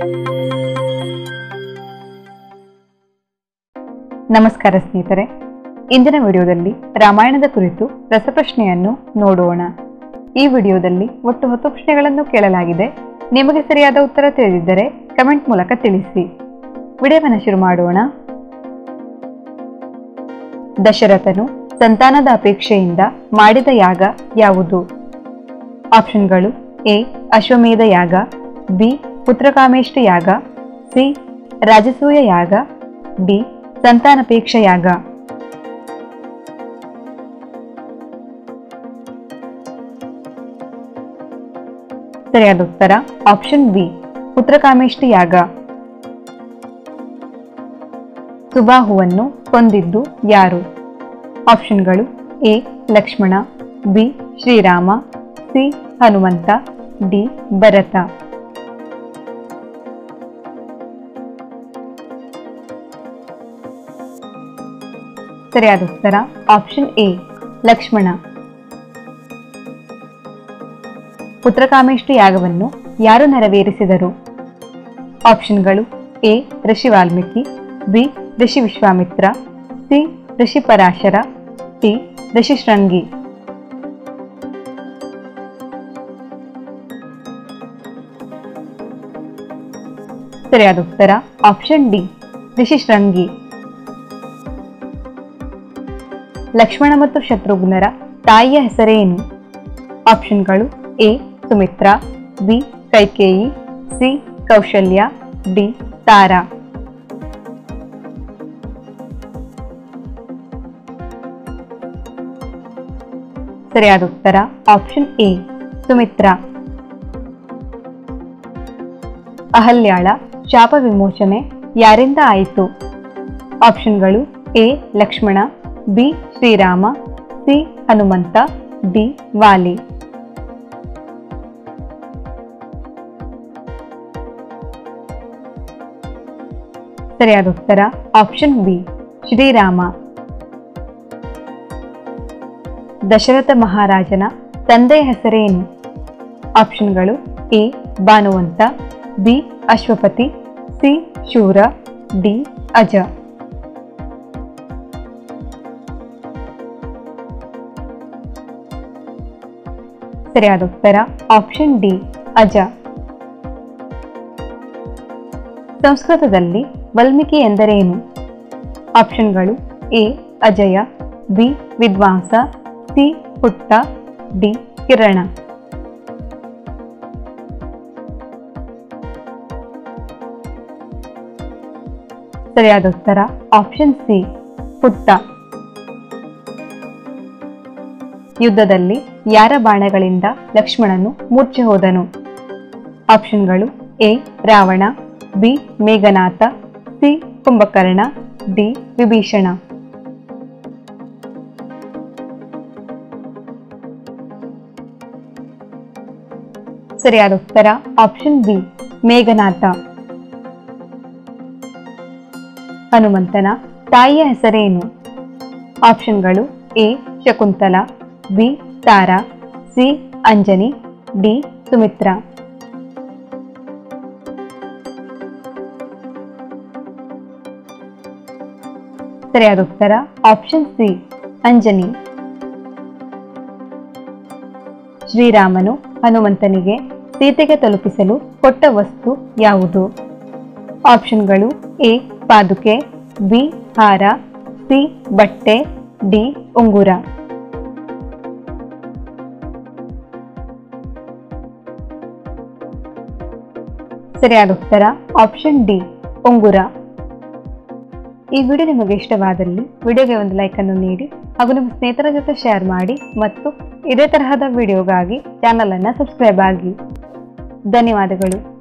ನಮಸ್ಕಾರ ಸ್ನೇಹಿತರೆ ಇಂದಿನ ವಿಡಿಯೋದಲ್ಲಿ ರಾಮಾಯಣದ ಕುರಿತು ರಸಪ್ರಶ್ನೆಯನ್ನು ನೋಡೋಣ ಈ ವಿಡಿಯೋದಲ್ಲಿ ಒಟ್ಟು ಹತ್ತು ಪ್ರಶ್ನೆಗಳನ್ನು ಕೇಳಲಾಗಿದೆ ನಿಮಗೆ ಸರಿಯಾದ ಉತ್ತರ ತಿಳಿದಿದ್ದರೆ ಕಮೆಂಟ್ ಮೂಲಕ ತಿಳಿಸಿ ವಿಡಿಯೋವನ್ನು ಶುರು ಮಾಡೋಣ ದಶರಥನು ಸಂತಾನದ ಅಪೇಕ್ಷೆಯಿಂದ ಮಾಡಿದ ಯಾಗ ಯಾವುದು ಆಪ್ಷನ್ಗಳು ಎ ಅಶ್ವಮೇಧ ಯಾಗ ಬಿ ಪುತ್ರಕಾಮೇಷ್ಟ ಯಾಗ ಸಿ ರಾಜಸೂಯ ಯಾಗ ಡಿ ಸಂತಾನಪೇಕ್ಷ ಯಾಗ ಸರಿಯಾದ ಉತ್ತರ ಆಪ್ಷನ್ ಬಿ ಪುತ್ರಕಾಮೇಷ್ಟಿ ಯಾಗ ಸುಬಾಹುವನ್ನು ಕೊಂದಿದ್ದು ಯಾರು ಆಪ್ಷನ್ಗಳು A Lakshmana B Shrirama C Hanumantha D Bharata ಸರಿಯಾದ ಉತ್ತರ ಆಪ್ಷನ್ ಎ ಲಕ್ಷ್ಮಣ ಪುತ್ರಕಾಮೇಷ್ಟಿ ಯಾಗವನ್ನು ಯಾರು ನೆರವೇರಿಸಿದರು ಆಪ್ಷನ್ಗಳು ಎ ಋಷಿ ವಾಲ್ಮೀಕಿ ಬಿ ಋಷಿ ವಿಶ್ವಾಮಿತ್ರ ಸಿ ಋಷಿ ಪರಾಶರ ಡಿ ಋಷಿ ಶೃಂಗಿ ಸರಿಯಾದ ಉತ್ತರ ಆಪ್ಷನ್ ಡಿ ಋಷಿ ಶೃಂಗಿ ಲಕ್ಷ್ಮಣ ಮತ್ತು ಶತ್ರುಘ್ನರ ತಾಯಿಯ ಹೆಸರೇನು ಆಪ್ಷನ್ಗಳು A Sumitra B Kaikeyi C Kaushalya D Tara ಸರಿಯಾದ ಉತ್ತರ ಆಪ್ಷನ್ ಎ ಸುಮಿತ್ರಾ ಅಹಲ್ಯಾಳ ಶಾಪ ವಿಮೋಚನೆ ಯಾರಿಂದ ಆಯಿತು ಆಪ್ಷನ್ಗಳು A Lakshmana B Shrirama C Hanumantha D Vali ಸರಿಯಾದ ಉತ್ತರ ಆಪ್ಷನ್ ಬಿ ಶ್ರೀರಾಮ ದಶರಥ ಮಹಾರಾಜನ ತಂದೆಯ ಹೆಸರೇನು ಆಪ್ಷನ್ಗಳು A Bhanuvanta B Ashwapati C Shura D Aja ಸರಿಯಾದ ಉತ್ತರ ಆಪ್ಷನ್ ಡಿ ಅಜ ಸಂಸ್ಕೃತದಲ್ಲಿ ವಾಲ್ಮೀಕಿ ಎಂದರೇನು ಆಪ್ಷನ್ಗಳು ಎ ಅಜಯ ಬಿ ವಿದ್ವಾಂಸ ಸಿ ಪುಟ್ಟ ಡಿ ಕಿರಣ ಸರಿಯಾದ ಉತ್ತರ ಆಪ್ಷನ್ ಸಿ ಪುಟ್ಟ ಯುದ್ಧದಲ್ಲಿ ಯಾರ ಬಾಣಗಳಿಂದ ಲಕ್ಷ್ಮಣನು ಮೂರ್ಛೆ ಹೋದನು ಆಪ್ಷನ್ಗಳು A Ravana B Meghanatha C Kumbhakarna D Vibhishana ಸರಿಯಾದ ಉತ್ತರ ಆಪ್ಷನ್ ಬಿ ಮೇಘನಾಥ ಹನುಮಂತನ ತಾಯಿಯ ಹೆಸರೇನು ಆಪ್ಷನ್ಗಳು A Shakuntala B Tara C Anjani D Sumitra ಸರಿಯಾದ ಉತ್ತರ ಆಪ್ಷನ್ ಸಿ ಅಂಜನಿ ಶ್ರೀರಾಮನು ಹನುಮಂತನಿಗೆ ಸೀತೆಗೆ ತಲುಪಿಸಲು ಕೊಟ್ಟ ವಸ್ತು ಯಾವುದು ಆಪ್ಷನ್ಗಳು ಎ ಪಾದುಕೆ ಬಿ ಹಾರ ಸಿ ಬಟ್ಟೆ ಡಿ ಉಂಗುರ ಸರಿಯಾದ ಉತ್ತರ ಆಪ್ಷನ್ ಡಿ ಉಂಗುರ ಈ ವಿಡಿಯೋ ನಿಮಗೆ ಇಷ್ಟವಾದಲ್ಲಿ ವಿಡಿಯೋಗೆ ಒಂದು ಲೈಕ್ ಅನ್ನು ನೀಡಿ ಹಾಗೂ ನಿಮ್ಮ ಸ್ನೇಹಿತರ ಜೊತೆ ಶೇರ್ ಮಾಡಿ ಮತ್ತು ಇದೇ ತರಹದ ವಿಡಿಯೋಗಾಗಿ ಚಾನಲ್ ಅನ್ನು ಸಬ್ಸ್ಕ್ರೈಬ್ ಆಗಿ ಧನ್ಯವಾದಗಳು